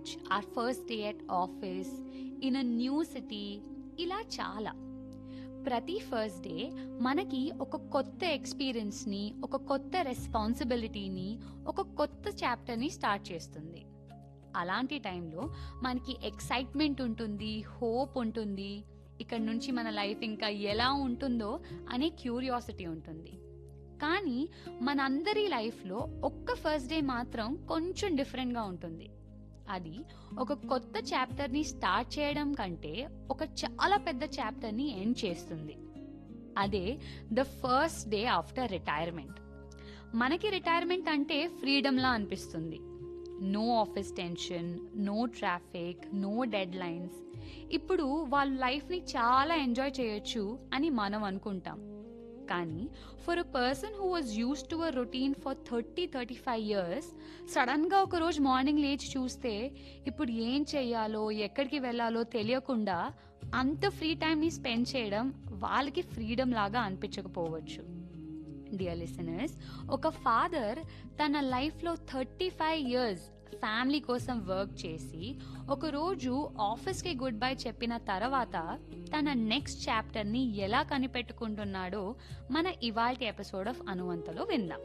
college or first day at office in a new city ఇలా చాలా ప్రతి first day మనకి ఒక కొత్త ఎక్స్పీరియన్స్ని ఒక కొత్త రెస్పాన్సిబిలిటీని ఒక కొత్త చాప్టర్ని స్టార్ట్ చేస్తుంది అలాంటి టైంలో మనకి ఎక్సైట్మెంట్ ఉంటుంది హోప్ ఉంటుంది ఇక్కడ నుంచి మన లైఫ్ ఇంకా ఎలా ఉంటుందో అనే క్యూరియాసిటీ ఉంటుంది కానీ మనందరి లైఫ్లో ఒక్క ఫస్ట్ డే మాత్రం కొంచెం డిఫరెంట్గా ఉంటుంది అది ఒక కొత్త చాప్టర్ని స్టార్ట్ చేయడం కంటే ఒక చాలా పెద్ద చాప్టర్ని ఎండ్ చేస్తుంది అదే the first day after retirement మనకి రిటైర్మెంట్ అంటే ఫ్రీడమ్లా అనిపిస్తుంది no office tension no traffic no deadlines ఇప్పుడు వాళ్ళ లైఫ్ని చాలా ఎంజాయ్ చేయొచ్చు అని మనం అనుకుంటాం కానీ for a person who was used to a routine for thirty thirty five years సడన్గా ఒకరోజు మార్నింగ్ లేచి చూస్తే ఇప్పుడు ఏం చెయ్యాలో ఎక్కడికి వెళ్ళాలో తెలియకుండా అంత ఫ్రీ టైంని స్పెండ్ చేయడం వాళ్ళకి ఫ్రీడమ్ లాగా అనిపించకపోవచ్చు డియర్ లిసనర్స్ ఒక ఫాదర్ తన లైఫ్లో థర్టీ ఫైవ్ ఇయర్స్ ఫ్యామిలీ కోసం వర్క్ చేసి ఒకరోజు ఆఫీస్కి గుడ్ బై చెప్పిన తర్వాత తన నెక్స్ట్ చాప్టర్ని ఎలా కనిపెట్టుకుంటున్నాడో మన ఇవాల్టి ఎపిసోడ్ ఆఫ్ అనువంతలో విందాం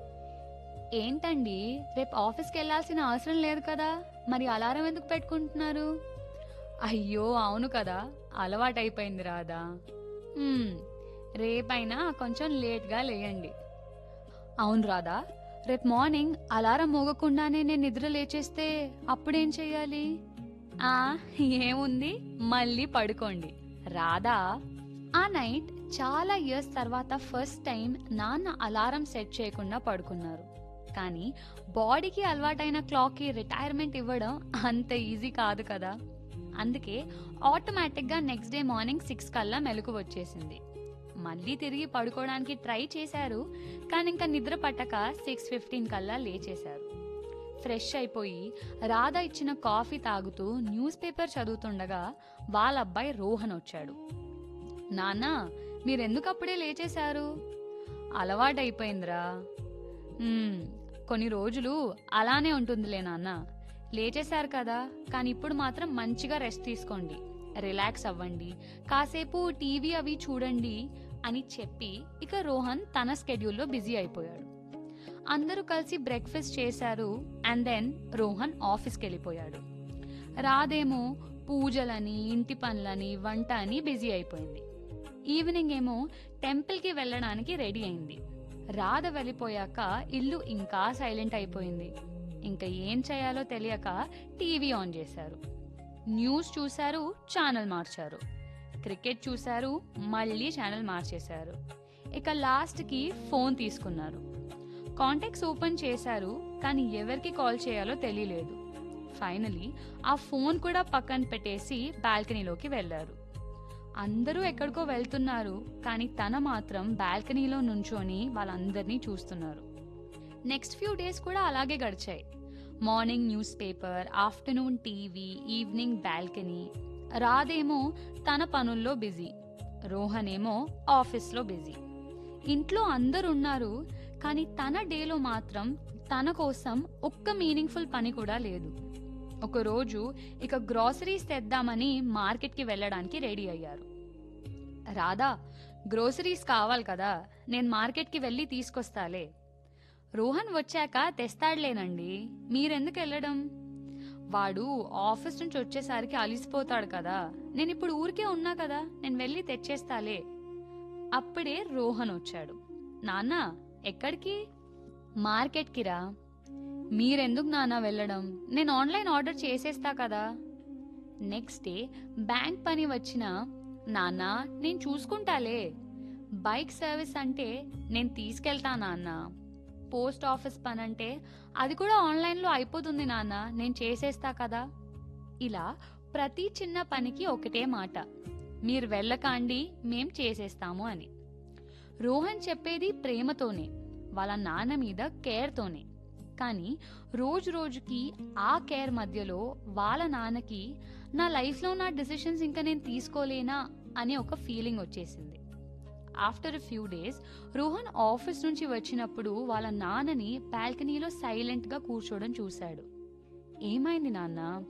ఏంటండి రేపు ఆఫీస్కి వెళ్ళాల్సిన అవసరం లేదు కదా మరి అలారం ఎందుకు పెట్టుకుంటున్నారు అయ్యో అవును కదా అలవాటైపోయింది రాదా "మ్మ్, రేపైనా కొంచెం లేట్గా లేయండి అవును రాదా రేపు మార్నింగ్ అలారం మోగకుండానే నేను నిద్ర లేచేస్తే అప్పుడేం చెయ్యాలి ఆ ఏముంది మళ్ళీ పడుకోండి రాదా ఆ నైట్ చాలా ఇయర్స్ తర్వాత ఫస్ట్ టైం నాన్న అలారం సెట్ చేయకుండా పడుకున్నారు కానీ బాడీకి అలవాటైన క్లాక్కి రిటైర్మెంట్ ఇవ్వడం అంత ఈజీ కాదు కదా అందుకే ఆటోమేటిక్గా నెక్స్ట్ డే మార్నింగ్ సిక్స్ కల్లా మెలకు వచ్చేసింది మళ్ళీ తిరిగి పడుకోవడానికి ట్రై చేశారు కానీ ఇంకా నిద్ర పట్టక సిక్స్ ఫిఫ్టీన్ కల్లా లేచేశారు ఫ్రెష్ అయిపోయి రాధ ఇచ్చిన కాఫీ తాగుతూ న్యూస్ పేపర్ చదువుతుండగా వాళ్ళ అబ్బాయి రోహన్ వచ్చాడు నాన్న మీరెందుకు అప్పుడే లేచేశారు అలవాటైపోయిందిరా "మ్మ్, కొన్ని రోజులు అలానే ఉంటుందిలే నాన్న లేచేశారు కదా కానీ ఇప్పుడు మాత్రం మంచిగా రెస్ట్ తీసుకోండి రిలాక్స్ అవ్వండి కాసేపు టీవీ అవి చూడండి అని చెప్పి ఇక రోహన్ తన స్కెడ్యూల్లో బిజీ అయిపోయాడు అందరూ కలిసి బ్రేక్ఫాస్ట్ చేశారు అండ్ దెన్ రోహన్ ఆఫీస్కి వెళ్ళిపోయాడు రాదేమో పూజలని ఇంటి పనులని వంట అని బిజీ అయిపోయింది ఈవినింగ్ ఏమో టెంపుల్కి వెళ్ళడానికి రెడీ అయింది రాధ వెళ్ళిపోయాక ఇల్లు ఇంకా సైలెంట్ అయిపోయింది ఇంకా ఏం చేయాలో తెలియక టీవీ ఆన్ చేశారు న్యూస్ చూశారు ఛానల్ మార్చారు క్రికెట్ చూశారు మళ్ళీ ఛానల్ మార్చేశారు ఇక లాస్ట్కి ఫోన్ తీసుకున్నారు కాంటాక్ట్స్ ఓపెన్ చేశారు కానీ ఎవరికి కాల్ చేయాలో తెలియలేదు ఫైనలీ ఆ ఫోన్ కూడా పక్కన పెట్టేసి బాల్కనీలోకి వెళ్ళారు అందరూ ఎక్కడికో వెళ్తున్నారు కానీ తన మాత్రం బాల్కనీలో నుంచొని వాళ్ళందరినీ చూస్తున్నారు నెక్స్ట్ ఫ్యూ డేస్ కూడా అలాగే గడిచాయి morning newspaper afternoon TV evening balcony రాదేమో తన పనుల్లో బిజీ రోహన్ ఏమో ఆఫీస్లో బిజీ ఇంట్లో అందరు ఉన్నారు కానీ తన డేలో మాత్రం తన కోసం ఒక్క మీనింగ్ఫుల్ పని కూడా లేదు ఒకరోజు ఇక గ్రాసరీస్ తెద్దామని మార్కెట్కి వెళ్ళడానికి రెడీ అయ్యారు రాధా గ్రోసరీస్ కావాలి కదా నేను మార్కెట్కి వెళ్ళి తీసుకొస్తాలే రోహన్ వచ్చాక తెస్తాడులేనండి మీరెందుకు వెళ్ళడం వాడు ఆఫీస్ నుంచి వచ్చేసరికి అలిసిపోతాడు కదా నేను ఇప్పుడు ఊరికే ఉన్నా కదా నేను వెళ్ళి తెచ్చేస్తాలే అప్పుడే రోహన్ వచ్చాడు నాన్న ఎక్కడికి మార్కెట్కి రా మీరెందుకు నాన్న వెళ్ళడం నేను ఆన్లైన్ ఆర్డర్ చేసేస్తా కదా నెక్స్ట్ డే బ్యాంక్ పని వచ్చిన నాన్న నేను చూసుకుంటాలే బైక్ సర్వీస్ అంటే నేను తీసుకెళ్తా నాన్న పోస్ట్ ఆఫీస్ పని అంటే అది కూడా ఆన్లైన్లో అయిపోతుంది నాన్న నేను చేసేస్తా కదా ఇలా ప్రతి చిన్న పనికి ఒకటే మాట మీరు వెళ్ళకండి మేం చేసేస్తాము అని రోహన్ చెప్పేది ప్రేమతోనే వాళ్ళ నాన్న మీద కేర్తోనే కానీ రోజు రోజుకి ఆ కేర్ మధ్యలో వాళ్ళ నాన్నకి నా లైఫ్లో నా డెసిషన్స్ ఇంకా నేను తీసుకోలేనా అనే ఒక ఫీలింగ్ వచ్చేసింది after few days Rohan office నుంచి వచ్చినప్పుడు వాళ్ళ నాన్నని బాల్కనీలో సైలెంట్గా కూర్చోవడం చూశాడు ఏమైంది నాన్న